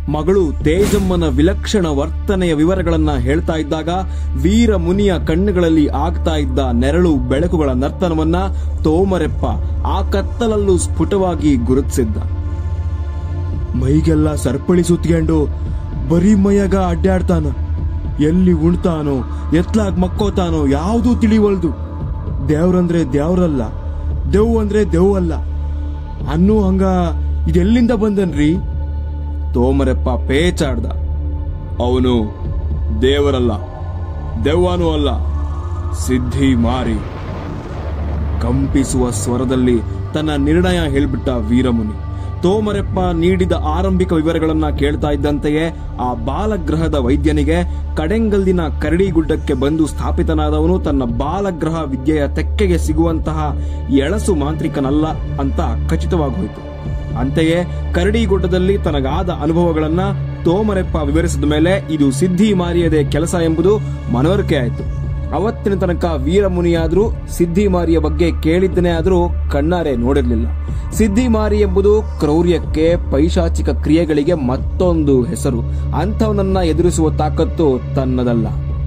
ಮಗಳು ತೇಜಮ್ಮನ ವಿಲಕ್ಷಣ ವರ್ತನೆಯ ವಿವರಗಳನ್ನ ಹೇಳ್ತಾ ಇದ್ದಾಗ ವೀರ ಮುನಿಯ ಕಣ್ಣುಗಳಲ್ಲಿ ಆಗ್ತಾ ಇದ್ದ ನೆರಳು ಬೆಳಕುಗಳ ನರ್ತನವನ್ನ ತೋಮರೆಪ್ಪ ಆ ಕತ್ತಲಲ್ಲೂ ಸ್ಫುಟವಾಗಿ ಗುರುತಿಸಿದ್ದ ಮೈಗೆಲ್ಲ ಸರಪಳಿ ಸುತ್ಕೊಂಡು ಬರೀ ಮೈಯಾಗ ಅಡ್ಡಾಡ್ತಾನ ಎಲ್ಲಿ ಉಣ್ತಾನೋ ಎತ್ಲಾಗ್ ಮಕ್ಕೋತಾನೋ ಯಾವುದೂ ತಿಳಿವಲ್ದು ದೇವ್ರಂದ್ರೆ ದೇವ್ರಲ್ಲ ದೆವ್ ಅಂದ್ರೆ ದೆವ್ ಅಲ್ಲ ಅನ್ನೂ ಹಂಗ ಇದೆಲ್ಲಿಂದ ಬಂದನ್ರಿ ತೋಮರೆಪ್ಪ ಪೇಚಾಡ್ದ ಅವನು ದೇವರಲ್ಲ ದೆವ್ವನೂ ಅಲ್ಲ ಸಿದ್ಧಿ ಮಾರಿ ಕಂಪಿಸುವ ಸ್ವರದಲ್ಲಿ ತನ್ನ ನಿರ್ಣಯ ಹೇಳ್ಬಿಟ್ಟ ವೀರಮುನಿ ತೋಮರೆಪ್ಪ ನೀಡಿದ ಆರಂಭಿಕ ವಿವರಗಳನ್ನ ಕೇಳ್ತಾ ಇದ್ದಂತೆಯೇ ಆ ಬಾಲಗ್ರಹದ ವೈದ್ಯನಿಗೆ ಕಡೆಂಗಲ್ದಿನ ಕರಡಿಗುಡ್ಡಕ್ಕೆ ಬಂದು ಸ್ಥಾಪಿತನಾದವನು ತನ್ನ ಬಾಲಗ್ರಹ ವಿದ್ಯೆಯ ತೆಕ್ಕೆಗೆ ಸಿಗುವಂತಹ ಎಳಸು ಮಾಂತ್ರಿಕನಲ್ಲ ಅಂತ ಖಚಿತವಾಗೋಯ್ತು ಅಂತೆಯೇ ಕರಡಿಗುಡ್ಡದಲ್ಲಿ ತನಗಾದ ಅನುಭವಗಳನ್ನ ತೋಮರೆಪ್ಪ ವಿವರಿಸಿದ ಮೇಲೆ ಇದು ಸಿದ್ಧಿ ಮಾರಿಯದೇ ಕೆಲಸ ಎಂಬುದು ಮನವರಿಕೆ ಆಯಿತು ಅವತ್ತಿನ ತನಕ ವೀರಮುನಿಯಾದ್ರೂ ಸಿದ್ಧಿ ಮಾರಿಯ ಬಗ್ಗೆ ಕೇಳಿದ್ದನೇ ಆದರೂ ಕಣ್ಣಾರೆ ನೋಡಿರಲಿಲ್ಲ ಸಿದ್ಧಿ ಮಾರಿ ಎಂಬುದು ಕ್ರೌರ್ಯಕ್ಕೆ ಪೈಶಾಚಿಕ ಕ್ರಿಯೆಗಳಿಗೆ ಮತ್ತೊಂದು ಹೆಸರು ಅಂಥವನನ್ನ ಎದುರಿಸುವ ತಾಕತ್ತು ತನ್ನದಲ್ಲ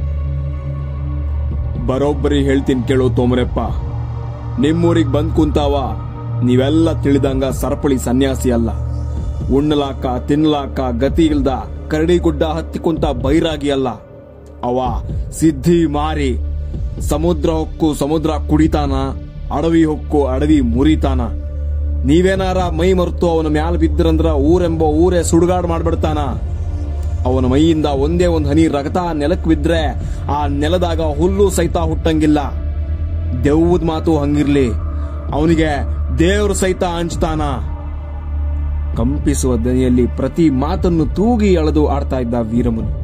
ಬರೋಬ್ಬರಿ ಹೇಳ್ತೀನಿ ಕೇಳು ತೋಮರೆಪ್ಪ ನಿಮ್ಮೂರಿಗೆ ಬಂದ್ ಕುಂತಾವ ನೀವೆಲ್ಲ ತಿಳಿದಂಗ ಸರಪಳಿ ಸನ್ಯಾಸಿ ಅಲ್ಲ ಉಣ್ಣಲಾಕ ತಿನ್ಲಾಕ ಗತಿ ಇಲ್ದ ಕರಡಿಗುಡ್ಡ ಹತ್ತಿ ಕುಂತ ಬೈರಾಗಿ ಅಲ್ಲ ಅವ ಸಿದ್ಧಿ ಮಾರಿ ಸಮುದ್ರ ಹೊಕ್ಕು ಸಮುದ್ರ ಕುಡಿತಾನ ಅಡವಿ ಹೊಕ್ಕು ಅಡವಿ ಮುರಿತಾನ ನೀವೇನಾರ ಮೈ ಮರೆತು ಅವನ ಮ್ಯಾಲ ಬಿದ್ದರಂದ್ರ ಊರೆಂಬ ಊರೇ ಸುಡುಗಾಡ್ ಮಾಡ್ಬಿಡ್ತಾನ ಅವನ ಮೈಯಿಂದ ಒಂದೇ ಒಂದು ಹನಿ ರಕ್ತ ನೆಲಕ್ ಬಿದ್ರೆ ಆ ನೆಲದಾಗ ಹುಲ್ಲು ಸಹಿತ ಹುಟ್ಟಂಗಿಲ್ಲ ದೆವ್ವದ ಮಾತು ಹಂಗಿರ್ಲಿ ಅವನಿಗೆ ದೇವ್ರ ಸಹಿತ ಹಂಚ್ತಾನ ಕಂಪಿಸುವ ದನಿಯಲ್ಲಿ ಪ್ರತಿ ಮಾತನ್ನು ತೂಗಿ ಅಳೆದು ಆಡ್ತಾ ಇದ್ದ ವೀರಮುನಿ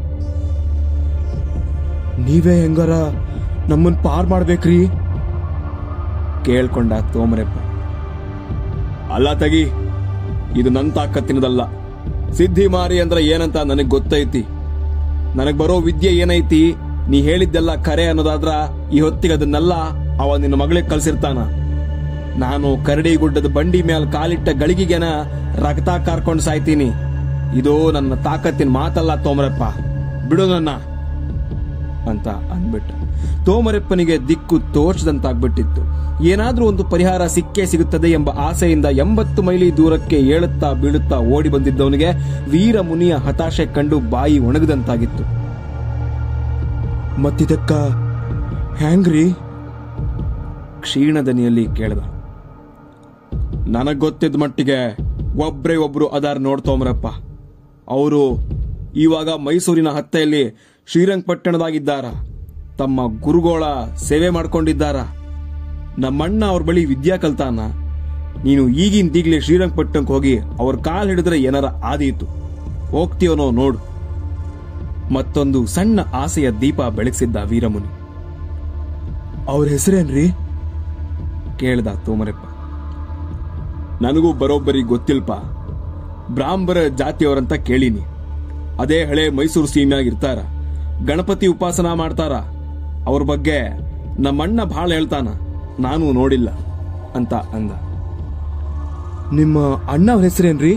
ನೀವೇ ಹೆಂಗಾರ ನಮ್ಮನ್ ಪಾರ್ ಮಾಡ್ಬೇಕ್ರಿ ಕೇಳ್ಕೊಂಡ ತೋಮರೆಪ್ಪ ಅಲ್ಲ ತಗಿ ಇದು ನನ್ನ ತಾಕತ್ತಿನದಲ್ಲ ಸಿದ್ಧಿ ಮಾರಿ ಅಂದ್ರೆ ಏನಂತ ನನಗ್ ಗೊತ್ತೈತಿ ನನಗ್ ಬರೋ ವಿದ್ಯೆ ಏನೈತಿ ನೀ ಹೇಳಿದ್ದೆಲ್ಲ ಖರೆ ಅನ್ನೋದಾದ್ರ ಈ ಹೊತ್ತಿಗೆ ಅದನ್ನೆಲ್ಲ ಅವ ನಿನ್ನ ಮಗಳಿಗೆ ಕಳ್ಸಿರ್ತಾನ ನಾನು ಕರಡಿ ಗುಡ್ಡದ ಬಂಡಿ ಮೇಲೆ ಕಾಲಿಟ್ಟ ಗಳಿಗೆನ ರಕ್ತ ಕಾರ್ಕೊಂಡು ಸಾಯ್ತೀನಿ ಇದು ನನ್ನ ತಾಕತ್ತಿನ ಮಾತಲ್ಲ ತೋಮರಪ್ಪ ಬಿಡು ನನ್ನ ಅಂತ ಅಂದ್ಬಿಟ್ಟ ತೋಮರೆಪ್ಪನಿಗೆ ದಿಕ್ಕು ತೋಚದಂತಾಗ್ಬಿಟ್ಟಿತ್ತು ಏನಾದ್ರೂ ಒಂದು ಪರಿಹಾರ ಸಿಕ್ಕೇ ಸಿಗುತ್ತದೆ ಎಂಬ ಆಸೆಯಿಂದ ಎಂಬತ್ತು ಮೈಲಿ ದೂರಕ್ಕೆ ಏಳುತ್ತಾ ಬೀಳುತ್ತಾ ಓಡಿ ಬಂದಿದ್ದವನಿಗೆ ವೀರ ಮುನಿಯ ಹತಾಶೆ ಕಂಡು ಬಾಯಿ ಒಣಗದಂತಾಗಿತ್ತು ಮತ್ತಿದಕ್ಕ ಹ್ಯಾಂಗ್ರಿ ಕ್ಷೀಣದನಿಯಲ್ಲಿ ಕೇಳ್ದ ನನಗ್ ಗೊತ್ತಿದ್ದ ಮಟ್ಟಿಗೆ ಒಬ್ರೇ ಒಬ್ರು ಅದಾರ್ ನೋಡ್ತೋಮ್ರಪ್ಪ ಅವರು ಇವಾಗ ಮೈಸೂರಿನ ಹತ್ತೆಯಲ್ಲಿ ಶ್ರೀರಂಗಪಟ್ಟಣದಾಗಿದ್ದಾರ ತಮ್ಮ ಗುರುಗೋಳ ಸೇವೆ ಮಾಡ್ಕೊಂಡಿದ್ದಾರ ನಮ್ಮಣ್ಣ ಅವ್ರ ಬಳಿ ವಿದ್ಯಾ ಕಲ್ತಾನ ನೀನು ಈಗಿಂದೀಗ್ಲೇ ಶ್ರೀರಂಗಪಟ್ಟಣಕ್ಕೆ ಹೋಗಿ ಅವ್ರ ಕಾಲ್ ಹಿಡಿದ್ರೆ ಏನಾರ ಆದೀತು ಹೋಗ್ತೀವನೋ ನೋಡು ಮತ್ತೊಂದು ಸಣ್ಣ ಆಸೆಯ ದೀಪ ಬೆಳಗಿಸಿದ್ದ ವೀರಮುನಿ ಅವ್ರ ಹೆಸರೇನ್ರಿ ಕೇಳ್ದ ತೋಮರೆಪ್ಪ ನನಗೂ ಬರೋಬ್ಬರಿ ಗೊತ್ತಿಲ್ಪ ಬ್ರಾಹ್ಮರ ಜಾತಿಯವರಂತ ಕೇಳೀನಿ ಅದೇ ಹಳೆ ಮೈಸೂರು ಸೀಮ್ಯಾಗ ಇರ್ತಾರ ಗಣಪತಿ ಉಪಾಸನಾ ಮಾಡ್ತಾರ ಅವ್ರ ಬಗ್ಗೆ ನಮ್ಮಣ್ಣ ಭಾಳ ಹೇಳ್ತಾನ ನಾನು ನೋಡಿಲ್ಲ ಅಂತ ಅಂದ ನಿಮ್ಮ ಅಣ್ಣ ಅವ್ರ ಹೆಸರೇನ್ರಿ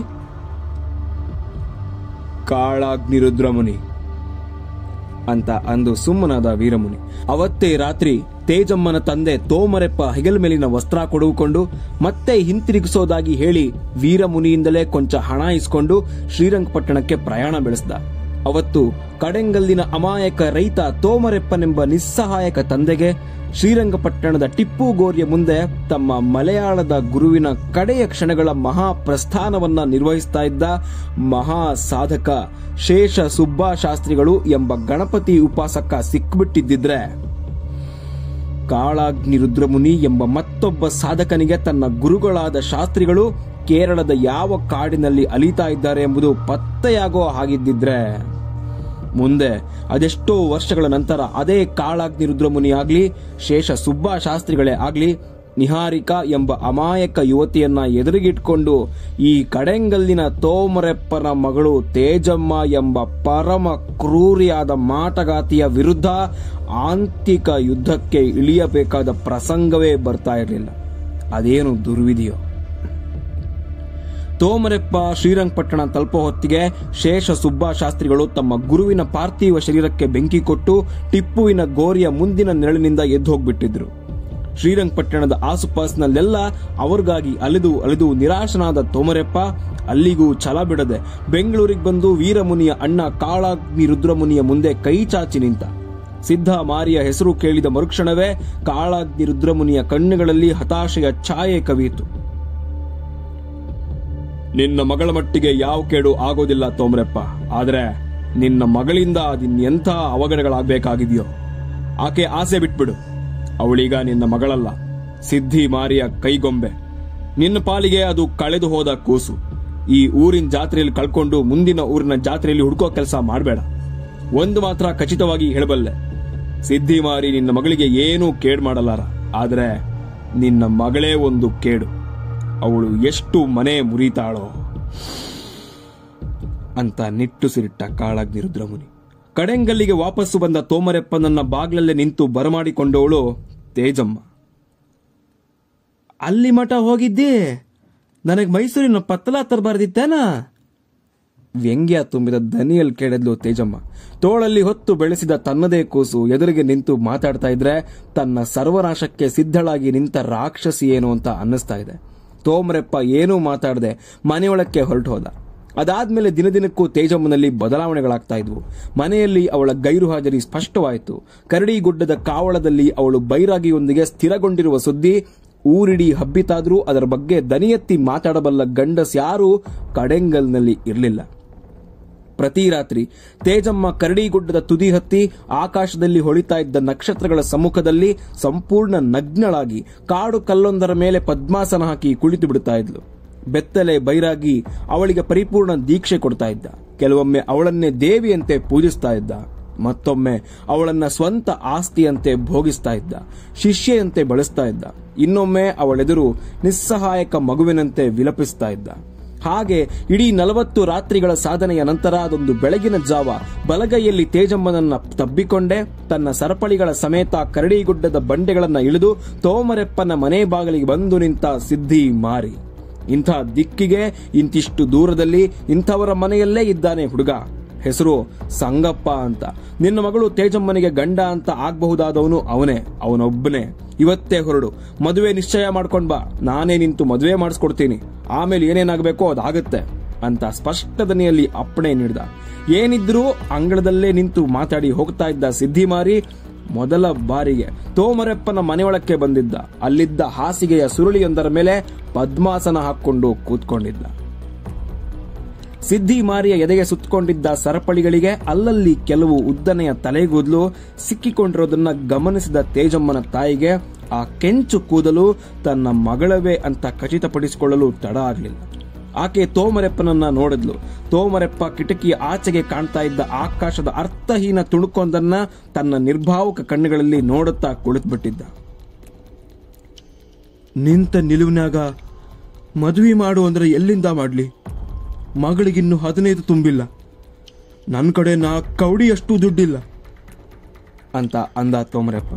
ಕಾಳಾಗ್ನಿರುದ್ರಮುನಿ ಅಂತ ಅಂದು ಸುಮ್ಮನಾದ ವೀರಮುನಿ ಅವತ್ತೇ ರಾತ್ರಿ ತೇಜಮ್ಮನ ತಂದೆ ತೋಮರೆಪ್ಪ ಹೆಗಲ ಮೇಲಿನ ವಸ್ತ್ರ ಕೊಡುಕೊಂಡು ಮತ್ತೆ ಹಿಂತಿರುಗಿಸೋದಾಗಿ ಹೇಳಿ ವೀರಮುನಿಯಿಂದಲೇ ಕೊಂಚ ಹಣ ಇಸ್ಕೊಂಡು ಶ್ರೀರಂಗಪಟ್ಟಣಕ್ಕೆ ಪ್ರಯಾಣ ಬೆಳೆಸ್ದ ಅವತ್ತು ಕಡೆಂಗಲ್ಲಿನ ಅಮಾಯಕ ರೈತ ತೋಮರೆಪ್ಪನೆಂಬ ನಿಸ್ಸಹಾಯಕ ತಂದೆಗೆ ಶ್ರೀರಂಗಪಟ್ಟಣದ ಟಿಪ್ಪು ಗೋರಿಯ ಮುಂದೆ ತಮ್ಮ ಮಲಯಾಳದ ಗುರುವಿನ ಕಡೆಯ ಕ್ಷಣಗಳ ಮಹಾ ಪ್ರಸ್ಥಾನವನ್ನ ನಿರ್ವಹಿಸ್ತಾ ಇದ್ದ ಮಹಾ ಸಾಧಕ ಶೇಷ ಸುಬ್ಬಾ ಶಾಸ್ತ್ರಿಗಳು ಎಂಬ ಗಣಪತಿ ಉಪಾಸಕ ಸಿಕ್ಬಿಟ್ಟಿದ್ದಿದ್ರೆ ಕಾಳಾಗ್ನಿ ರುದ್ರಮುನಿ ಎಂಬ ಮತ್ತೊಬ್ಬ ಸಾಧಕನಿಗೆ ತನ್ನ ಗುರುಗಳಾದ ಶಾಸ್ತ್ರಿಗಳು ಕೇರಳದ ಯಾವ ಕಾಡಿನಲ್ಲಿ ಅಲಿತಾ ಇದ್ದಾರೆ ಎಂಬುದು ಪತ್ತೆಯಾಗೋ ಹಾಗಿದ್ದಿದ್ರೆ ಮುಂದೆ ಅದೆಷ್ಟೋ ವರ್ಷಗಳ ನಂತರ ಅದೇ ಕಾಳಾಗ್ನಿ ರುದ್ರಮುನಿ ಆಗ್ಲಿ ಶೇಷ ಸುಬ್ಬಾ ಶಾಸ್ತ್ರಿಗಳೇ ಆಗ್ಲಿ ನಿಹಾರಿಕಾ ಎಂಬ ಅಮಾಯಕ ಯುವತಿಯನ್ನ ಎದುರಿಗಿಟ್ಕೊಂಡು ಈ ಕಡೆಂಗಲ್ಲಿನ ತೋಮರೆಪ್ಪನ ಮಗಳು ತೇಜಮ್ಮ ಎಂಬ ಪರಮ ಕ್ರೂರಿಯಾದ ಮಾಟಗಾತಿಯ ವಿರುದ್ಧ ಆಂತಿಕ ಯುದ್ಧಕ್ಕೆ ಇಳಿಯಬೇಕಾದ ಪ್ರಸಂಗವೇ ಬರ್ತಾ ಇರಲಿಲ್ಲ ಅದೇನು ದುರ್ವಿಧಿಯೋ ತೋಮರೆಪ್ಪ ಶ್ರೀರಂಗಪಟ್ಟಣ ತಲುಪೋ ಹೊತ್ತಿಗೆ ಶೇಷ ಸುಬ್ಬಾ ಶಾಸ್ತ್ರಿಗಳು ತಮ್ಮ ಗುರುವಿನ ಪಾರ್ಥಿವ ಶರೀರಕ್ಕೆ ಬೆಂಕಿ ಕೊಟ್ಟು ಟಿಪ್ಪುವಿನ ಗೋರಿಯ ಮುಂದಿನ ನೆರಳಿನಿಂದ ಎದ್ದು ಹೋಗ್ಬಿಟ್ಟಿದ್ರು ಶ್ರೀರಂಗಪಟ್ಟಣದ ಆಸುಪಾಸಿನಲ್ಲೆಲ್ಲ ಅವರಿಗಾಗಿ ಅಲೆದು ಅಲೆದು ನಿರಾಶನಾದ ತೋಮರೆಪ್ಪ ಅಲ್ಲಿಗೂ ಛಲ ಬಿಡದೆ ಬೆಂಗಳೂರಿಗೆ ಬಂದು ವೀರಮುನಿಯ ಅಣ್ಣ ಕಾಳಾಗ್ನಿ ರುದ್ರಮುನಿಯ ಮುಂದೆ ಕೈ ಚಾಚಿ ನಿಂತ ಸಿದ್ಧ ಮಾರಿಯ ಹೆಸರು ಕೇಳಿದ ಮರುಕ್ಷಣವೇ ಕಾಳಾಗ್ನಿ ರುದ್ರಮುನಿಯ ಕಣ್ಣುಗಳಲ್ಲಿ ಹತಾಶೆಯ ಛಾಯೆ ಕವಿಯಿತು ನಿನ್ನ ಮಗಳ ಮಟ್ಟಿಗೆ ಯಾವ ಕೇಡು ಆಗೋದಿಲ್ಲ ತೋಮರೆಪ್ಪ ಆದ್ರೆ ನಿನ್ನ ಮಗಳಿಂದ ಅದಿನ್ನೆಂಥ ಅವಘಡಗಳಾಗಬೇಕಾಗಿದೆಯೋ ಆಕೆ ಆಸೆ ಬಿಟ್ಬಿಡು ಅವಳೀಗ ನಿನ್ನ ಮಗಳಲ್ಲ ಸಿದ್ಧಿ ಮಾರಿಯ ಕೈಗೊಂಬೆ ನಿನ್ನ ಪಾಲಿಗೆ ಅದು ಕಳೆದು ಹೋದ ಕೂಸು ಈ ಊರಿನ ಜಾತ್ರೆಯಲ್ಲಿ ಕಳ್ಕೊಂಡು ಮುಂದಿನ ಊರಿನ ಜಾತ್ರೆಯಲ್ಲಿ ಹುಡುಕೋ ಕೆಲಸ ಮಾಡಬೇಡ ಒಂದು ಮಾತ್ರ ಖಚಿತವಾಗಿ ಹೇಳಬಲ್ಲೆ ಸಿದ್ಧಿ ಮಾರಿ ನಿನ್ನ ಮಗಳಿಗೆ ಏನೂ ಕೇಡು ಮಾಡಲಾರ ಆದ್ರೆ ನಿನ್ನ ಮಗಳೇ ಒಂದು ಕೇಡು ಅವಳು ಎಷ್ಟು ಮನೆ ಮುರಿತಾಳೋ ಅಂತ ನಿಟ್ಟುಸಿರಿಟ್ಟ ಕಾಳಾಗ್ನಿ ರುದ್ರಮುನಿ ಕಡೆಂಗಲ್ಲಿಗೆ ವಾಪಸ್ಸು ಬಂದ ತೋಮರೆಪ್ಪನನ್ನ ಬಾಗ್ಲಲ್ಲೇ ನಿಂತು ಬರಮಾಡಿಕೊಂಡವಳು ತೇಜಮ್ಮ ಅಲ್ಲಿ ಮಠ ಹೋಗಿದ್ದಿ ನನಗೆ ಮೈಸೂರಿನ ಪತ್ತಲ ತರಬಾರ್ದಿತ್ತೇನ ವ್ಯಂಗ್ಯ ತುಂಬಿದ ದನಿಯಲ್ಲಿ ಕೇಳಿದ್ಲು ತೇಜಮ್ಮ ತೋಳಲ್ಲಿ ಹೊತ್ತು ಬೆಳೆಸಿದ ತನ್ನದೇ ಕೂಸು ಎದುರಿಗೆ ನಿಂತು ಮಾತಾಡ್ತಾ ಇದ್ರೆ ತನ್ನ ಸರ್ವನಾಶಕ್ಕೆ ಸಿದ್ಧಳಾಗಿ ನಿಂತ ರಾಕ್ಷಸಿ ಏನು ಅಂತ ಅನ್ನಿಸ್ತಾ ಇದೆ ತೋಮರೆಪ್ಪ ಏನೂ ಮಾತಾಡದೆ ಮನೆಯೊಳಕ್ಕೆ ಹೊರಟು ಹೋದ ಅದಾದ್ಮೇಲೆ ದಿನದಿನಕ್ಕೂ ತೇಜಮ್ಮನಲ್ಲಿ ಬದಲಾವಣೆಗಳಾಗ್ತಾ ಇದ್ವು ಮನೆಯಲ್ಲಿ ಅವಳ ಗೈರು ಹಾಜರಿ ಸ್ಪಷ್ಟವಾಯಿತು ಕರಡಿಗುಡ್ಡದ ಕಾವಳದಲ್ಲಿ ಅವಳು ಬೈರಾಗಿಯೊಂದಿಗೆ ಸ್ಥಿರಗೊಂಡಿರುವ ಸುದ್ದಿ ಊರಿಡೀ ಹಬ್ಬಿತಾದ್ರೂ ಅದರ ಬಗ್ಗೆ ದನಿ ಎತ್ತಿ ಮಾತಾಡಬಲ್ಲ ಗಂಡಸ್ಯಾರೂ ಕಡೆಂಗಲ್ನಲ್ಲಿ ಇರಲಿಲ್ಲ ಪ್ರತಿ ರಾತ್ರಿ ತೇಜಮ್ಮ ಕರಡಿಗುಡ್ಡದ ತುದಿ ಹತ್ತಿ ಆಕಾಶದಲ್ಲಿ ಹೊಳಿತಾ ಇದ್ದ ನಕ್ಷತ್ರಗಳ ಸಮ್ಮುಖದಲ್ಲಿ ಸಂಪೂರ್ಣ ನಗ್ನಳಾಗಿ ಕಾಡು ಕಲ್ಲೊಂದರ ಮೇಲೆ ಪದ್ಮಾಸನ ಹಾಕಿ ಕುಳಿತು ಬಿಡುತ್ತಾ ಇದ್ಲು ಬೆತ್ತಲೆ ಬೈರಾಗಿ ಅವಳಿಗೆ ಪರಿಪೂರ್ಣ ದೀಕ್ಷೆ ಕೊಡ್ತಾ ಇದ್ದ ಕೆಲವೊಮ್ಮೆ ಅವಳನ್ನೇ ದೇವಿಯಂತೆ ಪೂಜಿಸ್ತಾ ಇದ್ದ ಮತ್ತೊಮ್ಮೆ ಅವಳನ್ನ ಸ್ವಂತ ಆಸ್ತಿಯಂತೆ ಭೋಗಿಸ್ತಾ ಇದ್ದ ಶಿಷ್ಯೆಯಂತೆ ಬಳಸ್ತಾ ಇದ್ದ ಇನ್ನೊಮ್ಮೆ ಅವಳೆದುರು ನಿಸ್ಸಹಾಯಕ ಮಗುವಿನಂತೆ ವಿಲಪಿಸ್ತಾ ಇದ್ದ ಹಾಗೆ ಇಡೀ ನಲವತ್ತು ರಾತ್ರಿಗಳ ಸಾಧನೆಯ ನಂತರ ಅದೊಂದು ಬೆಳಗಿನ ಜಾವ ಬಲಗೈಯಲ್ಲಿ ತೇಜಮ್ಮನನ್ನ ತಬ್ಬಿಕೊಂಡೆ ತನ್ನ ಸರಪಳಿಗಳ ಸಮೇತ ಕರಡಿಗುಡ್ಡದ ಬಂಡೆಗಳನ್ನ ಇಳಿದು ತೋಮರೆಪ್ಪನ ಮನೆ ಬಾಗಿಲಿಗೆ ಬಂದು ನಿಂತ ಸಿದ್ಧಿ ಮಾರಿ ಇಂಥ ದಿಕ್ಕಿಗೆ ಇಂತಿಷ್ಟು ದೂರದಲ್ಲಿ ಇಂಥವರ ಮನೆಯಲ್ಲೇ ಇದ್ದಾನೆ ಹುಡುಗ ಹೆಸರು ಸಂಗಪ್ಪ ಅಂತ ನಿನ್ನ ಮಗಳು ತೇಜಮ್ಮನಿಗೆ ಗಂಡ ಅಂತ ಆಗ್ಬಹುದಾದವನು ಅವನೇ ಅವನೊಬ್ಬನೇ ಇವತ್ತೇ ಹೊರಡು ಮದುವೆ ನಿಶ್ಚಯ ಮಾಡ್ಕೊಂಡ್ ಬಾ ನಾನೇ ನಿಂತು ಮದುವೆ ಮಾಡಿಸ್ಕೊಡ್ತೀನಿ ಆಮೇಲೆ ಏನೇನಾಗಬೇಕೋ ಅದಾಗತ್ತೆ ಅಂತ ಸ್ಪಷ್ಟ ದನಿಯಲ್ಲಿ ಅಪ್ಪಣೆ ನೀಡಿದ ಏನಿದ್ರೂ ಅಂಗಳದಲ್ಲೇ ನಿಂತು ಮಾತಾಡಿ ಹೋಗ್ತಾ ಇದ್ದ ಸಿದ್ಧಿಮಾರಿ ಮೊದಲ ಬಾರಿಗೆ ತೋಮರೆಪ್ಪನ ಮನೆಯೊಳಕ್ಕೆ ಬಂದಿದ್ದ ಅಲ್ಲಿದ್ದ ಹಾಸಿಗೆಯ ಸುರುಳಿಯೊಂದರ ಮೇಲೆ ಪದ್ಮಾಸನ ಹಾಕೊಂಡು ಕೂತ್ಕೊಂಡಿದ್ದ ಸಿದ್ಧಿ ಮಾರಿಯ ಎದೆಗೆ ಸುತ್ತಕೊಂಡಿದ್ದ ಸರಪಳಿಗಳಿಗೆ ಅಲ್ಲಲ್ಲಿ ಕೆಲವು ಉದ್ದನೆಯ ತಲೆಗೂದಲು ಸಿಕ್ಕಿಕೊಂಡಿರೋದನ್ನ ಗಮನಿಸಿದ ತೇಜಮ್ಮನ ತಾಯಿಗೆ ಆ ಕೆಂಚು ಕೂದಲು ತನ್ನ ಮಗಳವೇ ಅಂತ ಖಚಿತಪಡಿಸಿಕೊಳ್ಳಲು ತಡ ಆಗಲಿಲ್ಲ ಆಕೆ ತೋಮರೆಪ್ಪನನ್ನ ನೋಡಿದ್ಲು ತೋಮರೆಪ್ಪ ಕಿಟಕಿಯ ಆಚೆಗೆ ಕಾಣ್ತಾ ಇದ್ದ ಆಕಾಶದ ಅರ್ಥಹೀನ ತುಣುಕೊಂದನ್ನ ತನ್ನ ನಿರ್ಭಾವುಕ ಕಣ್ಣುಗಳಲ್ಲಿ ನೋಡುತ್ತಾ ಕುಳಿತುಬಿಟ್ಟಿದ್ದ ನಿಂತ ನಿಲುವಿನಾಗ ಮದುವೆ ಮಾಡು ಅಂದ್ರೆ ಎಲ್ಲಿಂದ ಮಾಡ್ಲಿ ಮಗಳಿಗಿನ್ನು ಹದಿನೈದು ತುಂಬಿಲ್ಲ ನನ್ನ ಕಡೆ ನಾ ಕವಡಿಯಷ್ಟು ದುಡ್ಡಿಲ್ಲ ಅಂತ ಅಂದ ತೋಮರಪ್ಪ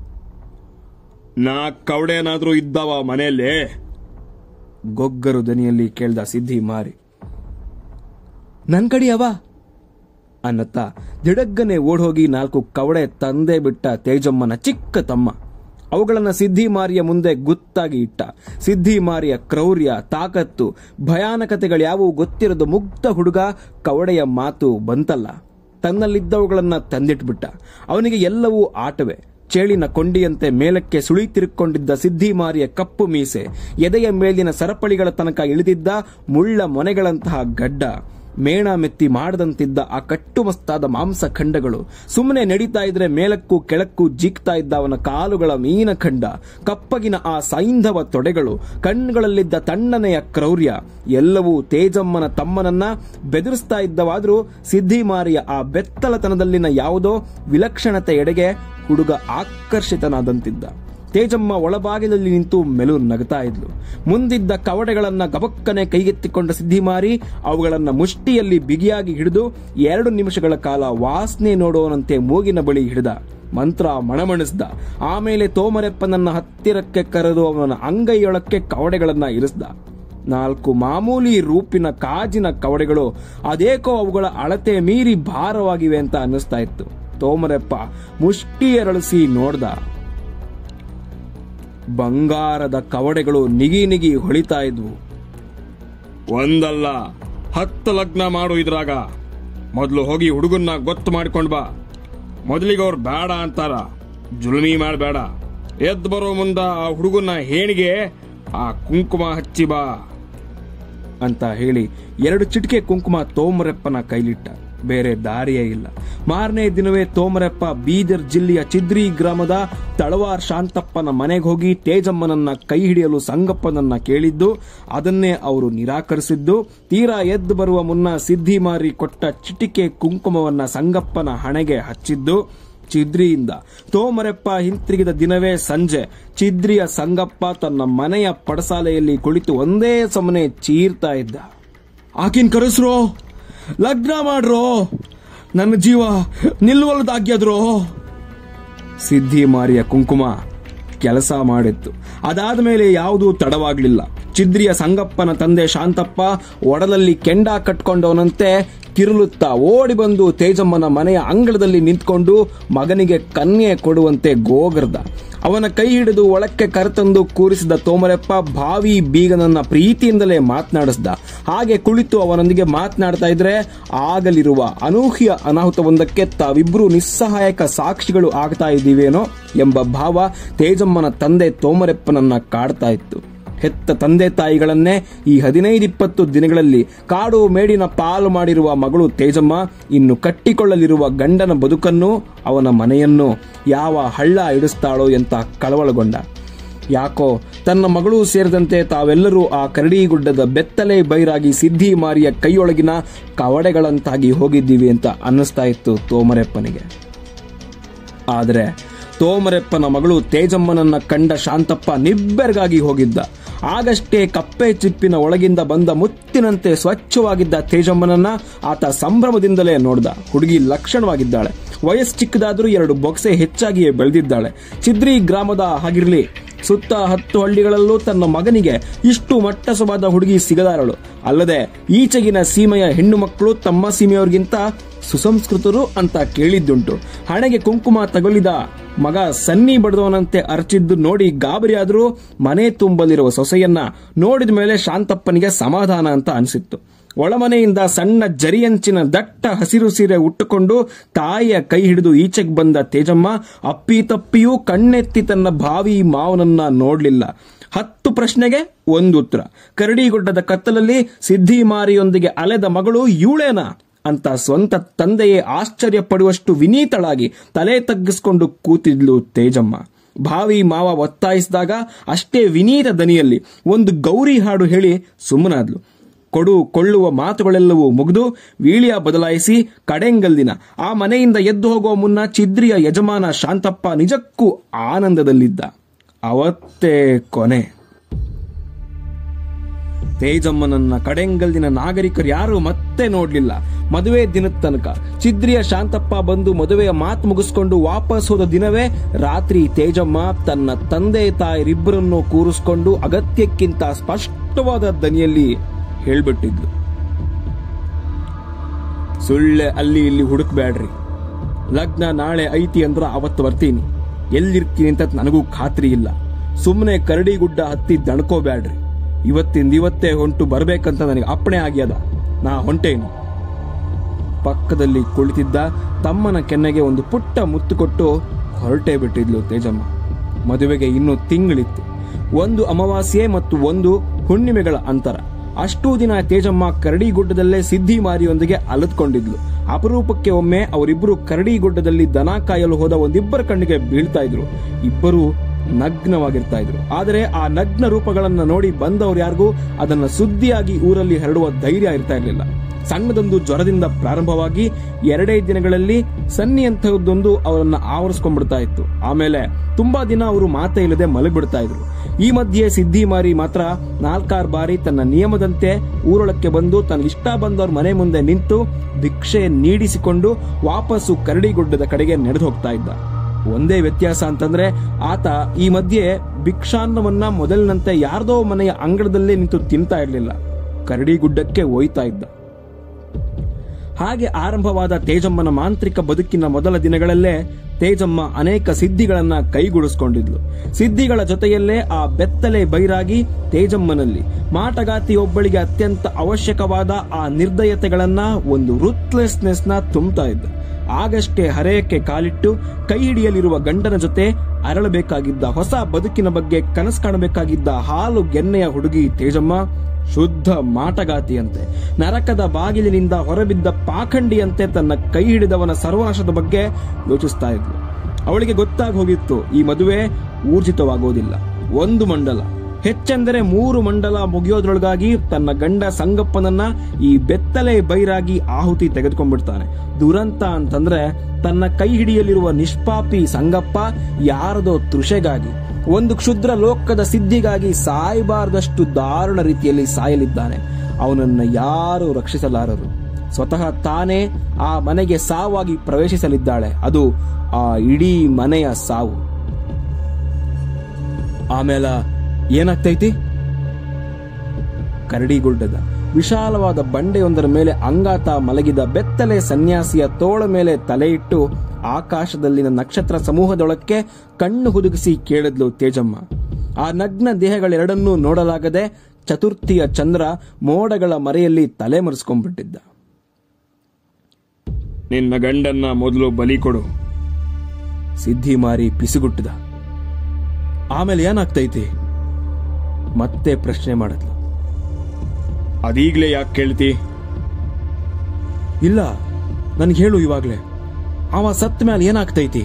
ನಾ ಕವಡೆನಾದ್ರೂ ಇದ್ದಾವ ಮನೆಯಲ್ಲಿ ಗೊಗ್ಗರು ದನಿಯಲ್ಲಿ ಕೇಳ್ದ ಸಿದ್ಧಿ ಮಾರಿ ನನ್ ಕಡೆ ಅವ ಅನ್ನತ್ತ ದಿಡಗ್ಗನೆ ಓಡ್ಹೋಗಿ ನಾಲ್ಕು ಕವಡೆ ತಂದೆ ಬಿಟ್ಟ ತೇಜಮ್ಮನ ಚಿಕ್ಕ ತಮ್ಮ ಅವುಗಳನ್ನ ಸಿದ್ಧಿ ಮಾರಿಯ ಮುಂದೆ ಗುತ್ತಾಗಿ ಇಟ್ಟ ಸಿದ್ಧಿ ಮಾರಿಯ ಕ್ರೌರ್ಯ ತಾಕತ್ತು ಭಯಾನಕತೆಗಳ್ಯಾವು ಗೊತ್ತಿರೋದು ಮುಗ್ಧ ಹುಡುಗ ಕವಡೆಯ ಮಾತು ಬಂತಲ್ಲ ತನ್ನಲ್ಲಿದ್ದವುಗಳನ್ನ ತಂದಿಟ್ಬಿಟ್ಟ ಅವನಿಗೆ ಎಲ್ಲವೂ ಆಟವೇ ಚೇಳಿನ ಕೊಂಡಿಯಂತೆ ಮೇಲಕ್ಕೆ ಸುಳಿತಿರುಕೊಂಡಿದ್ದ ಸಿದ್ಧಿಮಾರಿಯ ಕಪ್ಪು ಮೀಸೆ ಎದೆಯ ಮೇಲಿನ ಸರಪಳಿಗಳ ತನಕ ಇಳಿದಿದ್ದ ಮುಳ್ಳ ಮೊನೆಗಳಂತಹ ಗಡ್ಡ ಮೇಣ ಮೆತ್ತಿ ಮಾಡದಂತಿದ್ದ ಆ ಕಟ್ಟುಮಸ್ತಾದ ಮಾಂಸ ಖಂಡಗಳು ಸುಮ್ಮನೆ ನಡೀತಾ ಇದ್ರೆ ಮೇಲಕ್ಕೂ ಕೆಳಕ್ಕೂ ಜಿಗ್ತಾ ಇದ್ದ ಅವನ ಕಾಲುಗಳ ಮೀನ ಖಂಡ ಕಪ್ಪಗಿನ ಆ ಸೈಂಧವ ತೊಡೆಗಳು ಕಣ್ಣುಗಳಲ್ಲಿದ್ದ ತಣ್ಣನೆಯ ಕ್ರೌರ್ಯ ಎಲ್ಲವೂ ತೇಜಮ್ಮನ ತಮ್ಮನನ್ನ ಬೆದರಿಸ್ತಾ ಇದ್ದವಾದ್ರೂ ಸಿದ್ಧಿಮಾರಿಯ ಆ ಬೆತ್ತಲತನದಲ್ಲಿನ ಯಾವುದೋ ವಿಲಕ್ಷಣತೆ ಎಡೆಗೆ ಹುಡುಗ ಆಕರ್ಷಿತನಾದಂತಿದ್ದ ತೇಜಮ್ಮ ಒಳಬಾಗಿಲಲ್ಲಿ ನಿಂತು ಮೆಲು ನಗತಾ ಇದ್ಲು ಮುಂದಿದ್ದ ಕವಡೆಗಳನ್ನ ಗಬಕ್ಕನೆ ಕೈಗೆತ್ತಿಕೊಂಡ ಸಿದ್ಧಿಮಾರಿ ಅವುಗಳನ್ನ ಮುಷ್ಟಿಯಲ್ಲಿ ಬಿಗಿಯಾಗಿ ಹಿಡಿದು ಎರಡು ನಿಮಿಷಗಳ ಕಾಲ ವಾಸನೆ ನೋಡೋನಂತೆ ಮೂಗಿನ ಬಳಿ ಹಿಡಿದ ಮಂತ್ರ ಮಣಮಣಿಸ್ದ ಆಮೇಲೆ ತೋಮರೆಪ್ಪನನ್ನ ಹತ್ತಿರಕ್ಕೆ ಕರೆದು ಅವನ ಅಂಗೈಯೊಳಕ್ಕೆ ಕವಡೆಗಳನ್ನ ಇರಿಸ್ದ ನಾಲ್ಕು ಮಾಮೂಲಿ ರೂಪಿನ ಕಾಜಿನ ಕವಡೆಗಳು ಅದೇಕೋ ಅವುಗಳ ಅಳತೆ ಮೀರಿ ಭಾರವಾಗಿವೆ ಅಂತ ಅನ್ನಿಸ್ತಾ ಇತ್ತು ತೋಮರೆಪ್ಪ ಮುಷ್ಟಿ ಎರಳಿಸಿ ನೋಡ್ದ ಬಂಗಾರದ ಕವಡೆಗಳು ನಿಗಿ ನಿಗಿ ಹೊಳಿತಾ ಇದ್ವು ಒಂದಲ್ಲ ಹತ್ತು ಲಗ್ನ ಮಾಡು ಇದ್ರಾಗ ಮೊದಲು ಹೋಗಿ ಹುಡುಗನ್ನ ಗೊತ್ತು ಮಾಡ್ಕೊಂಡ್ ಬಾ ಮೊದಲಿಗೆ ಅವ್ರು ಬೇಡ ಅಂತಾರ ಜುಲ್ಮಿ ಮಾಡಬೇಡ ಎದ್ದು ಬರೋ ಮುಂದ ಆ ಹುಡುಗನ ಹೇಣಿಗೆ ಆ ಕುಂಕುಮ ಹಚ್ಚಿ ಬಾ ಅಂತ ಹೇಳಿ ಎರಡು ಚಿಟಿಕೆ ಕುಂಕುಮ ತೋಮರೆಪ್ಪನ ಕೈಲಿಟ್ಟ ಬೇರೆ ದಾರಿಯೇ ಇಲ್ಲ ಮಾರನೇ ದಿನವೇ ತೋಮರೆಪ್ಪ ಬೀದರ್ ಜಿಲ್ಲೆಯ ಚಿದ್ರಿ ಗ್ರಾಮದ ತಳವಾರ್ ಶಾಂತಪ್ಪನ ಮನೆಗೆ ಹೋಗಿ ತೇಜಮ್ಮನನ್ನ ಕೈ ಹಿಡಿಯಲು ಸಂಗಪ್ಪನನ್ನ ಕೇಳಿದ್ದು ಅದನ್ನೇ ಅವರು ನಿರಾಕರಿಸಿದ್ದು ತೀರಾ ಎದ್ದು ಬರುವ ಮುನ್ನ ಸಿದ್ಧಿ ಮಾರಿ ಕೊಟ್ಟ ಚಿಟಿಕೆ ಕುಂಕುಮವನ್ನ ಸಂಗಪ್ಪನ ಹಣೆಗೆ ಹಚ್ಚಿದ್ದು ಚಿದ್ರಿಯಿಂದ ತೋಮರೆಪ್ಪ ಹಿಂತಿರುಗಿದ ದಿನವೇ ಸಂಜೆ ಚಿದ್ರಿಯ ಸಂಗಪ್ಪ ತನ್ನ ಮನೆಯ ಪಡಸಾಲೆಯಲ್ಲಿ ಕುಳಿತು ಒಂದೇ ಸಮನೆ ಚೀರ್ತಾ ಇದ್ದ ಆಕಿನ್ ಕರೆಸ್ರೋ ಲಗ್ನ ಮಾಡ್ರೋ ನನ್ನ ಜೀವ ನಿಲ್ವಲ್ದಾಗ್ಯದ್ರೋ ಸಿದ್ಧಿ ಮಾರಿಯ ಕುಂಕುಮ ಕೆಲಸ ಮಾಡಿತ್ತು ಅದಾದ ಮೇಲೆ ಯಾವುದೂ ತಡವಾಗ್ಲಿಲ್ಲ ಚಿದ್ರಿಯ ಸಂಗಪ್ಪನ ತಂದೆ ಶಾಂತಪ್ಪ ಒಡಲಲ್ಲಿ ಕೆಂಡ ಕಟ್ಕೊಂಡವನಂತೆ ಕಿರುಳುತ್ತಾ ಓಡಿ ಬಂದು ತೇಜಮ್ಮನ ಮನೆಯ ಅಂಗಳದಲ್ಲಿ ನಿಂತ್ಕೊಂಡು ಮಗನಿಗೆ ಕನ್ಯೆ ಕೊಡುವಂತೆ ಗೋಗರ್ದ ಅವನ ಕೈ ಹಿಡಿದು ಒಳಕ್ಕೆ ಕರೆತಂದು ಕೂರಿಸಿದ ತೋಮರೆಪ್ಪ ಭಾವಿ ಬೀಗನನ್ನ ಪ್ರೀತಿಯಿಂದಲೇ ಮಾತನಾಡಿಸ್ದ ಹಾಗೆ ಕುಳಿತು ಅವನೊಂದಿಗೆ ಮಾತನಾಡ್ತಾ ಇದ್ರೆ ಆಗಲಿರುವ ಅನೂಹ್ಯ ಅನಾಹುತವೊಂದಕ್ಕೆ ತಾವಿಬ್ರು ನಿಸ್ಸಹಾಯಕ ಸಾಕ್ಷಿಗಳು ಆಗ್ತಾ ಇದ್ದೀವೇನೋ ಎಂಬ ಭಾವ ತೇಜಮ್ಮನ ತಂದೆ ತೋಮರೆಪ್ಪನನ್ನ ಕಾಡ್ತಾ ಇತ್ತು ಹೆತ್ತ ತಂದೆ ತಾಯಿಗಳನ್ನೇ ಈ ಹದಿನೈದಿಪ್ಪತ್ತು ದಿನಗಳಲ್ಲಿ ಕಾಡು ಮೇಡಿನ ಪಾಲು ಮಾಡಿರುವ ಮಗಳು ತೇಜಮ್ಮ ಇನ್ನು ಕಟ್ಟಿಕೊಳ್ಳಲಿರುವ ಗಂಡನ ಬದುಕನ್ನು ಅವನ ಮನೆಯನ್ನು ಯಾವ ಹಳ್ಳ ಇಡಿಸ್ತಾಳೋ ಅಂತ ಕಳವಳಗೊಂಡ ಯಾಕೋ ತನ್ನ ಮಗಳು ಸೇರಿದಂತೆ ತಾವೆಲ್ಲರೂ ಆ ಕರಡಿಗುಡ್ಡದ ಬೆತ್ತಲೆ ಬೈರಾಗಿ ಸಿದ್ಧಿ ಮಾರಿಯ ಕೈಯೊಳಗಿನ ಕವಡೆಗಳಂತಾಗಿ ಹೋಗಿದ್ದೀವಿ ಅಂತ ಅನ್ನಿಸ್ತಾ ಇತ್ತು ತೋಮರೆಪ್ಪನಿಗೆ ಆದರೆ ತೋಮರೆಪ್ಪನ ಮಗಳು ತೇಜಮ್ಮನನ್ನ ಕಂಡ ಶಾಂತಪ್ಪ ನಿಬ್ಬೆರಗಾಗಿ ಹೋಗಿದ್ದ ಆಗಷ್ಟೇ ಕಪ್ಪೆ ಚಿಪ್ಪಿನ ಒಳಗಿಂದ ಬಂದ ಮುತ್ತಿನಂತೆ ಸ್ವಚ್ಛವಾಗಿದ್ದ ತೇಜಮ್ಮನನ್ನ ಆತ ಸಂಭ್ರಮದಿಂದಲೇ ನೋಡ್ದ ಹುಡುಗಿ ಲಕ್ಷಣವಾಗಿದ್ದಾಳೆ ವಯಸ್ಸು ಚಿಕ್ಕದಾದ್ರೂ ಎರಡು ಬೊಕ್ಸೆ ಹೆಚ್ಚಾಗಿಯೇ ಬೆಳೆದಿದ್ದಾಳೆ ಚಿದ್ರಿ ಗ್ರಾಮದ ಹಾಗಿರ್ಲಿ ಸುತ್ತ ಹತ್ತು ಹಳ್ಳಿಗಳಲ್ಲೂ ತನ್ನ ಮಗನಿಗೆ ಇಷ್ಟು ಮಟ್ಟಸವಾದ ಹುಡುಗಿ ಸಿಗದಾರಳು ಅಲ್ಲದೆ ಈಚೆಗಿನ ಸೀಮೆಯ ಹೆಣ್ಣು ಮಕ್ಕಳು ತಮ್ಮ ಸೀಮೆಯವ್ರಿಗಿಂತ ಸುಸಂಸ್ಕೃತರು ಅಂತ ಕೇಳಿದ್ದುಂಟು ಹಣೆಗೆ ಕುಂಕುಮ ತಗುಲಿದ ಮಗ ಸನ್ನಿ ಬಡದವನಂತೆ ಅರ್ಚಿದ್ದು ನೋಡಿ ಗಾಬರಿಯಾದರೂ ಮನೆ ತುಂಬಲಿರುವ ಸೊಸೆಯನ್ನ ನೋಡಿದ ಮೇಲೆ ಶಾಂತಪ್ಪನಿಗೆ ಸಮಾಧಾನ ಅಂತ ಅನಿಸಿತ್ತು ಒಳಮನೆಯಿಂದ ಸಣ್ಣ ಜರಿಯಂಚಿನ ದಟ್ಟ ಹಸಿರು ಸೀರೆ ಉಟ್ಟುಕೊಂಡು ತಾಯಿಯ ಕೈ ಹಿಡಿದು ಈಚೆಗೆ ಬಂದ ತೇಜಮ್ಮ ಅಪ್ಪಿ ತಪ್ಪಿಯೂ ಕಣ್ಣೆತ್ತಿ ತನ್ನ ಭಾವಿ ಮಾವನನ್ನ ನೋಡ್ಲಿಲ್ಲ ಹತ್ತು ಪ್ರಶ್ನೆಗೆ ಒಂದು ಉತ್ತರ ಕರಡಿಗುಡ್ಡದ ಕತ್ತಲಲ್ಲಿ ಸಿದ್ಧಿ ಮಾರಿಯೊಂದಿಗೆ ಅಲೆದ ಮಗಳು ಇವಳೇನಾ ಅಂತ ಸ್ವಂತ ತಂದೆಯೇ ಆಶ್ಚರ್ಯ ಪಡುವಷ್ಟು ವಿನೀತಳಾಗಿ ತಲೆ ತಗ್ಗಿಸ್ಕೊಂಡು ಕೂತಿದ್ಲು ತೇಜಮ್ಮ ಭಾವಿ ಮಾವ ಒತ್ತಾಯಿಸಿದಾಗ ಅಷ್ಟೇ ವಿನೀತ ದನಿಯಲ್ಲಿ ಒಂದು ಗೌರಿ ಹಾಡು ಹೇಳಿ ಸುಮ್ಮನಾದ್ಲು ಕೊಡು ಕೊಳ್ಳುವ ಮಾತುಗಳೆಲ್ಲವೂ ಮುಗಿದು ವೀಳ್ಯ ಬದಲಾಯಿಸಿ ಕಡೆಂಗಲ್ದಿನ ಆ ಮನೆಯಿಂದ ಎದ್ದು ಹೋಗುವ ಮುನ್ನ ಚಿದ್ರಿಯ ಯಜಮಾನ ಶಾಂತಪ್ಪ ನಿಜಕ್ಕೂ ಆನಂದದಲ್ಲಿದ್ದ ಅವತ್ತೇ ಕೊನೆ ತೇಜಮ್ಮನನ್ನ ಕಡೆಂಗಲ್ದಿನ ನಾಗರಿಕರು ಯಾರು ಮತ್ತೆ ನೋಡ್ಲಿಲ್ಲ ಮದುವೆ ದಿನದ ತನಕ ಚಿದ್ರಿಯ ಶಾಂತಪ್ಪ ಬಂದು ಮದುವೆಯ ಮಾತು ಮುಗಿಸ್ಕೊಂಡು ವಾಪಸ್ ಹೋದ ದಿನವೇ ರಾತ್ರಿ ತೇಜಮ್ಮ ತನ್ನ ತಂದೆ ತಾಯರಿಬ್ಬರನ್ನು ಕೂರಿಸ್ಕೊಂಡು ಅಗತ್ಯಕ್ಕಿಂತ ಸ್ಪಷ್ಟವಾದ ದನಿಯಲ್ಲಿ ಹೇಳ್ಬಿಟ್ಟಿದ್ಲು ಸುಳ್ಳೆ ಅಲ್ಲಿ ಇಲ್ಲಿ ಹುಡುಕ್ಬೇಡ್ರಿ ಲಗ್ನ ನಾಳೆ ಐತಿ ಅಂದ್ರ ಅವತ್ತು ಬರ್ತೀನಿ ಎಲ್ಲಿರ್ತೀನಿ ಅಂತ ನನಗೂ ಖಾತ್ರಿ ಇಲ್ಲ ಸುಮ್ಮನೆ ಕರಡಿಗುಡ್ಡ ಹತ್ತಿ ದಣ್ಕೋಬ್ಯಾಡ್ರಿ ಇವತ್ತಿಂದ ಇವತ್ತೇ ಹೊಂಟು ಬರ್ಬೇಕಂತ ನನಗೆ ಅಪ್ಪಣೆ ಆಗ್ಯದ ನಾ ಹೊಂಟೇನು ಪಕ್ಕದಲ್ಲಿ ಕುಳಿತಿದ್ದ ತಮ್ಮನ ಕೆನ್ನೆಗೆ ಒಂದು ಪುಟ್ಟ ಮುತ್ತು ಕೊಟ್ಟು ಹೊರಟೇ ಬಿಟ್ಟಿದ್ಲು ತೇಜಮ್ಮ ಮದುವೆಗೆ ಇನ್ನೂ ತಿಂಗಳಿತ್ತು ಒಂದು ಅಮಾವಾಸ್ಯೆ ಮತ್ತು ಒಂದು ಹುಣ್ಣಿಮೆಗಳ ಅಂತರ ಅಷ್ಟೂ ದಿನ ತೇಜಮ್ಮ ಕರಡಿಗುಡ್ಡದಲ್ಲೇ ಸಿದ್ಧಿ ಮಾರಿಯೊಂದಿಗೆ ಅಲದ್ಕೊಂಡಿದ್ಲು ಅಪರೂಪಕ್ಕೆ ಒಮ್ಮೆ ಅವರಿಬ್ಬರು ಕರಡಿಗುಡ್ಡದಲ್ಲಿ ದನ ಕಾಯಲು ಹೋದ ಒಂದಿಬ್ಬರ ಕಣ್ಣಿಗೆ ಬೀಳ್ತಾ ಇದ್ರು ಇಬ್ಬರು ನಗ್ನವಾಗಿರ್ತಾ ಇದ್ರು ಆದರೆ ಆ ನಗ್ನ ರೂಪಗಳನ್ನ ನೋಡಿ ಬಂದವರು ಯಾರಿಗೂ ಅದನ್ನ ಸುದ್ದಿಯಾಗಿ ಊರಲ್ಲಿ ಹರಡುವ ಧೈರ್ಯ ಇರ್ತಾ ಇರಲಿಲ್ಲ ಸಣ್ಣದೊಂದು ಜ್ವರದಿಂದ ಪ್ರಾರಂಭವಾಗಿ ಎರಡೇ ದಿನಗಳಲ್ಲಿ ಸನ್ನಿ ಅಂತಹದ್ದೊಂದು ಅವರನ್ನ ಆವರಿಸ್ಕೊಂಡ್ಬಿಡ್ತಾ ಇತ್ತು ಆಮೇಲೆ ತುಂಬಾ ದಿನ ಅವರು ಮಾತೇ ಇಲ್ಲದೆ ಮಲಗ್ಬಿಡ್ತಾ ಇದ್ರು ಈ ಮಧ್ಯೆ ಸಿದ್ಧಿ ಮಾರಿ ಮಾತ್ರ ನಾಲ್ಕಾರು ಬಾರಿ ತನ್ನ ನಿಯಮದಂತೆ ಊರೊಳಕ್ಕೆ ಬಂದು ತನಗಿಷ್ಟ ಬಂದವ್ರ ಮನೆ ಮುಂದೆ ನಿಂತು ಭಿಕ್ಷೆ ನೀಡಿಸಿಕೊಂಡು ವಾಪಸ್ಸು ಕರಡಿಗುಡ್ಡದ ಕಡೆಗೆ ನಡೆದು ಹೋಗ್ತಾ ಇದ್ದ ಒಂದೇ ವ್ಯತ್ಯಾಸ ಅಂತಂದ್ರೆ ಆತ ಈ ಮಧ್ಯೆ ಭಿಕ್ಷಾನ್ನವನ್ನ ಮೊದಲಿನಂತೆ ಯಾರ್ದೋ ಮನೆಯ ಅಂಗಳದಲ್ಲೇ ನಿಂತು ತಿಂತಾ ಇರಲಿಲ್ಲ ಕರಡಿ ಗುಡ್ಡಕ್ಕೆ ಒಯ್ತಾ ಇದ್ದ ಹಾಗೆ ಆರಂಭವಾದ ತೇಜಮ್ಮನ ಮಾಂತ್ರಿಕ ಬದುಕಿನ ಮೊದಲ ದಿನಗಳಲ್ಲೇ ತೇಜಮ್ಮ ಅನೇಕ ಸಿದ್ಧಿಗಳನ್ನ ಕೈಗೂಡಿಸ್ಕೊಂಡಿದ್ಲು ಸಿದ್ಧಿಗಳ ಜೊತೆಯಲ್ಲೇ ಆ ಬೆತ್ತಲೆ ಬೈರಾಗಿ ತೇಜಮ್ಮನಲ್ಲಿ ಮಾಟಗಾತಿಯೊಬ್ಬಳಿಗೆ ಅತ್ಯಂತ ಅವಶ್ಯಕವಾದ ಆ ನಿರ್ದಯತೆಗಳನ್ನ ಒಂದು ರುತ್ಲೆಸ್ನೆಸ್ ನ ತುಂಬ್ತಾ ಇದ್ದ ಆಗಷ್ಟೇ ಹರೆಯಕ್ಕೆ ಕಾಲಿಟ್ಟು ಕೈ ಹಿಡಿಯಲಿರುವ ಗಂಡನ ಜೊತೆ ಅರಳಬೇಕಾಗಿದ್ದ ಹೊಸ ಬದುಕಿನ ಬಗ್ಗೆ ಕನಸು ಕಾಣಬೇಕಾಗಿದ್ದ ಹಾಲು ಗೆನ್ನೆಯ ಹುಡುಗಿ ತೇಜಮ್ಮ ಶುದ್ಧ ಮಾಟಗಾತಿಯಂತೆ ನರಕದ ಬಾಗಿಲಿನಿಂದ ಹೊರಬಿದ್ದ ಪಾಖಂಡಿಯಂತೆ ತನ್ನ ಕೈ ಹಿಡಿದವನ ಸರ್ವನಾಶದ ಬಗ್ಗೆ ಯೋಚಿಸ್ತಾ ಇದ್ಲು ಅವಳಿಗೆ ಗೊತ್ತಾಗಿ ಹೋಗಿತ್ತು ಈ ಮದುವೆ ಊರ್ಜಿತವಾಗೋದಿಲ್ಲ ಒಂದು ಮಂಡಲ ಹೆಚ್ಚೆಂದರೆ ಮೂರು ಮಂಡಲ ಮುಗಿಯೋದ್ರೊಳಗಾಗಿ ತನ್ನ ಗಂಡ ಸಂಗಪ್ಪನನ್ನ ಈ ಬೆತ್ತಲೆ ಬೈರಾಗಿ ಆಹುತಿ ತೆಗೆದುಕೊಂಡ್ಬಿಡ್ತಾನೆ ದುರಂತ ಅಂತಂದ್ರೆ ತನ್ನ ಕೈ ಹಿಡಿಯಲಿರುವ ನಿಷ್ಪಾಪಿ ಸಂಗಪ್ಪ ಯಾರದೋ ತೃಷೆಗಾಗಿ ಒಂದು ಕ್ಷುದ್ರ ಲೋಕದ ಸಿದ್ಧಿಗಾಗಿ ಸಾಯಬಾರದಷ್ಟು ದಾರುಣ ರೀತಿಯಲ್ಲಿ ಸಾಯಲಿದ್ದಾನೆ ಅವನನ್ನ ಯಾರು ರಕ್ಷಿಸಲಾರರು ಸ್ವತಃ ತಾನೇ ಆ ಮನೆಗೆ ಸಾವಾಗಿ ಪ್ರವೇಶಿಸಲಿದ್ದಾಳೆ ಅದು ಆ ಇಡೀ ಮನೆಯ ಸಾವು ಆಮೇಲೆ ಏನಾಗ್ತೈತಿ ಕರಡಿಗುಡ್ಡದ ವಿಶಾಲವಾದ ಬಂಡೆಯೊಂದರ ಮೇಲೆ ಅಂಗಾತ ಮಲಗಿದ ಬೆತ್ತಲೆ ಸನ್ಯಾಸಿಯ ತೋಳ ಮೇಲೆ ತಲೆ ಇಟ್ಟು ಆಕಾಶದಲ್ಲಿನ ನಕ್ಷತ್ರ ಸಮೂಹದೊಳಕ್ಕೆ ಕಣ್ಣು ಹುದುಗಿಸಿ ಕೇಳಿದ್ಲು ತೇಜಮ್ಮ ಆ ನಗ್ನ ದೇಹಗಳೆರಡನ್ನೂ ನೋಡಲಾಗದೆ ಚತುರ್ಥಿಯ ಚಂದ್ರ ಮೋಡಗಳ ಮರೆಯಲ್ಲಿ ತಲೆ ಮರೆಸ್ಕೊಂಡ್ಬಿಟ್ಟಿದ್ದ ನಿನ್ನ ಗಂಡನ್ನ ಮೊದಲು ಬಲಿ ಕೊಡು ಸಿದ್ಧಿ ಮಾರಿ ಪಿಸುಗುಟ್ಟಿದ ಆಮೇಲೆ ಏನಾಗ್ತೈತಿ ಮತ್ತೆ ಪ್ರಶ್ನೆ ಮಾಡಿದ್ಲು ಅದೀಗ್ಲೇ ಯಾಕೆ ಕೇಳ್ತಿ ಇಲ್ಲ ನನ್ಗೆ ಹೇಳು ಇವಾಗ್ಲೇ ಅವ ಸತ್ ಮೇಲೆ ಏನಾಗ್ತೈತಿ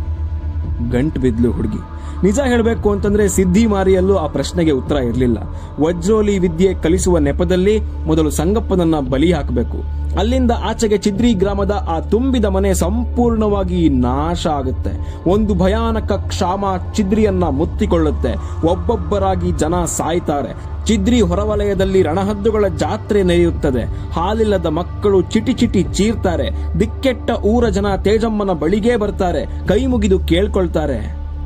ಗಂಟ್ ಬಿದ್ಲು ಹುಡುಗಿ ನಿಜ ಹೇಳಬೇಕು ಅಂತಂದ್ರೆ ಸಿದ್ಧಿ ಮಾರಿಯಲ್ಲೂ ಆ ಪ್ರಶ್ನೆಗೆ ಉತ್ತರ ಇರಲಿಲ್ಲ ವಜ್ರೋಲಿ ವಿದ್ಯೆ ಕಲಿಸುವ ನೆಪದಲ್ಲಿ ಮೊದಲು ಸಂಗಪ್ಪನನ್ನ ಬಲಿ ಹಾಕಬೇಕು ಅಲ್ಲಿಂದ ಆಚೆಗೆ ಚಿದ್ರಿ ಗ್ರಾಮದ ಆ ತುಂಬಿದ ಮನೆ ಸಂಪೂರ್ಣವಾಗಿ ನಾಶ ಆಗುತ್ತೆ ಒಂದು ಭಯಾನಕ ಕ್ಷಾಮ ಚಿದ್ರಿಯನ್ನ ಮುತ್ತಿಕೊಳ್ಳುತ್ತೆ ಒಬ್ಬೊಬ್ಬರಾಗಿ ಜನ ಸಾಯ್ತಾರೆ ಚಿದ್ರಿ ಹೊರವಲಯದಲ್ಲಿ ರಣಹದ್ದುಗಳ ಜಾತ್ರೆ ನಡೆಯುತ್ತದೆ ಹಾಲಿಲ್ಲದ ಮಕ್ಕಳು ಚಿಟಿ ಚಿಟಿ ಚೀರ್ತಾರೆ ದಿಕ್ಕೆಟ್ಟ ಊರ ಜನ ತೇಜಮ್ಮನ ಬಳಿಗೇ ಬರ್ತಾರೆ ಕೈ ಮುಗಿದು ಕೇಳ್ಕೊಳ್ತಾರೆ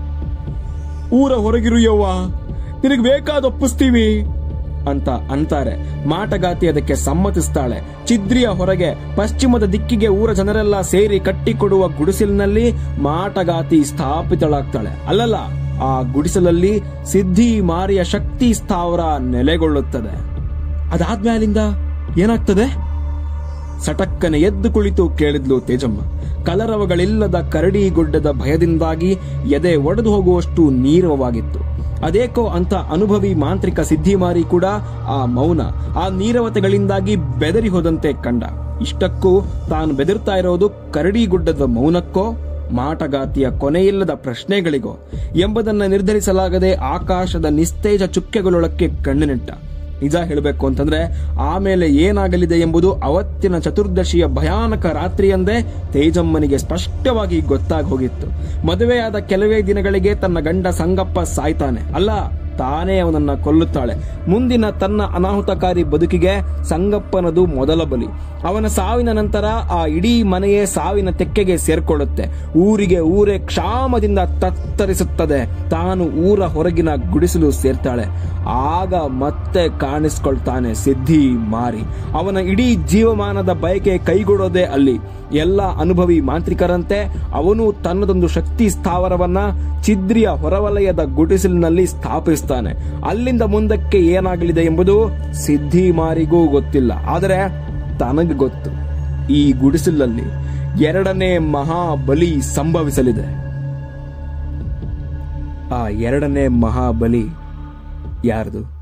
ಊರ ಹೊರಗಿರು ಯವ್ವ ನಿನಗೆ ಬೇಕಾದ ಒಪ್ಪಿಸ್ತೀವಿ ಅಂತ ಅಂತಾರೆ ಮಾಟಗಾತಿ ಅದಕ್ಕೆ ಸಮ್ಮತಿಸ್ತಾಳೆ ಚಿದ್ರಿಯ ಹೊರಗೆ ಪಶ್ಚಿಮದ ದಿಕ್ಕಿಗೆ ಊರ ಜನರೆಲ್ಲ ಸೇರಿ ಕಟ್ಟಿಕೊಡುವ ಗುಡಿಸಲಿನಲ್ಲಿ ಮಾಟಗಾತಿ ಸ್ಥಾಪಿತಳಾಗ್ತಾಳೆ ಅಲ್ಲಲ್ಲ ಆ ಗುಡಿಸಲಲ್ಲಿ ಸಿದ್ಧಿ ಮಾರಿಯ ಶಕ್ತಿ ಸ್ಥಾವರ ನೆಲೆಗೊಳ್ಳುತ್ತದೆ ಅದಾದ್ಮೇಲಿಂದ ಏನಾಗ್ತದೆ ಸಟಕ್ಕನೆ ಎದ್ದು ಕುಳಿತು ಕೇಳಿದ್ಲು ತೇಜಮ್ಮ ಕಲರವಗಳಿಲ್ಲದ ಕರಡಿ ಗುಡ್ಡದ ಭಯದಿಂದಾಗಿ ಎದೆ ಒಡೆದು ಹೋಗುವಷ್ಟು ನೀರವವಾಗಿತ್ತು ಅದೇಕೋ ಅಂತ ಅನುಭವಿ ಮಾಂತ್ರಿಕ ಸಿದ್ಧಿಮಾರಿ ಕೂಡ ಆ ಮೌನ ಆ ನೀರವತೆಗಳಿಂದಾಗಿ ಬೆದರಿ ಹೋದಂತೆ ಕಂಡ ಇಷ್ಟಕ್ಕೂ ತಾನು ಬೆದರ್ತಾ ಇರೋದು ಕರಡಿ ಗುಡ್ಡದ ಮೌನಕ್ಕೋ ಮಾಟಗಾತಿಯ ಕೊನೆಯಿಲ್ಲದ ಪ್ರಶ್ನೆಗಳಿಗೋ ಎಂಬುದನ್ನ ನಿರ್ಧರಿಸಲಾಗದೆ ಆಕಾಶದ ನಿಸ್ತೇಜ ಚುಕ್ಕೆಗಳೊಳಕ್ಕೆ ಕಣ್ಣು ನಿಜ ಹೇಳಬೇಕು ಅಂತಂದ್ರೆ ಆಮೇಲೆ ಏನಾಗಲಿದೆ ಎಂಬುದು ಅವತ್ತಿನ ಚತುರ್ದಶಿಯ ಭಯಾನಕ ರಾತ್ರಿಯಂದೇ ತೇಜಮ್ಮನಿಗೆ ಸ್ಪಷ್ಟವಾಗಿ ಗೊತ್ತಾಗಿ ಹೋಗಿತ್ತು ಮದುವೆಯಾದ ಕೆಲವೇ ದಿನಗಳಿಗೆ ತನ್ನ ಗಂಡ ಸಂಗಪ್ಪ ಸಾಯ್ತಾನೆ ಅಲ್ಲ ತಾನೇ ಅವನನ್ನ ಕೊಲ್ಲುತ್ತಾಳೆ ಮುಂದಿನ ತನ್ನ ಅನಾಹುತಕಾರಿ ಬದುಕಿಗೆ ಸಂಗಪ್ಪನದು ಮೊದಲ ಬಲಿ ಅವನ ಸಾವಿನ ನಂತರ ಆ ಇಡೀ ಮನೆಯೇ ಸಾವಿನ ತೆಕ್ಕೆಗೆ ಸೇರ್ಕೊಳ್ಳುತ್ತೆ ಊರಿಗೆ ಊರೇ ಕ್ಷಾಮದಿಂದ ತತ್ತರಿಸುತ್ತದೆ ತಾನು ಊರ ಹೊರಗಿನ ಗುಡಿಸಲು ಸೇರ್ತಾಳೆ ಆಗ ಮತ್ತೆ ಕಾಣಿಸ್ಕೊಳ್ತಾನೆ ಸಿದ್ಧಿ ಮಾರಿ ಅವನ ಇಡೀ ಜೀವಮಾನದ ಬಯಕೆ ಕೈಗೂಡೋದೇ ಅಲ್ಲಿ ಎಲ್ಲ ಅನುಭವಿ ಮಾಂತ್ರಿಕರಂತೆ ಅವನು ತನ್ನದೊಂದು ಶಕ್ತಿ ಸ್ಥಾವರವನ್ನ ಚಿದ್ರಿಯ ಹೊರವಲಯದ ಗುಡಿಸಲಿನಲ್ಲಿ ಸ್ಥಾಪಿಸ್ತಾನೆ ಅಲ್ಲಿಂದ ಮುಂದಕ್ಕೆ ಏನಾಗಲಿದೆ ಎಂಬುದು ಸಿದ್ಧಿ ಮಾರಿಗೂ ಗೊತ್ತಿಲ್ಲ ಆದರೆ ತನಗೆ ಗೊತ್ತು ಈ ಗುಡಿಸಲಲ್ಲಿ ಎರಡನೇ ಮಹಾಬಲಿ ಸಂಭವಿಸಲಿದೆ ಆ ಎರಡನೇ ಮಹಾಬಲಿ ಯಾರ್ದು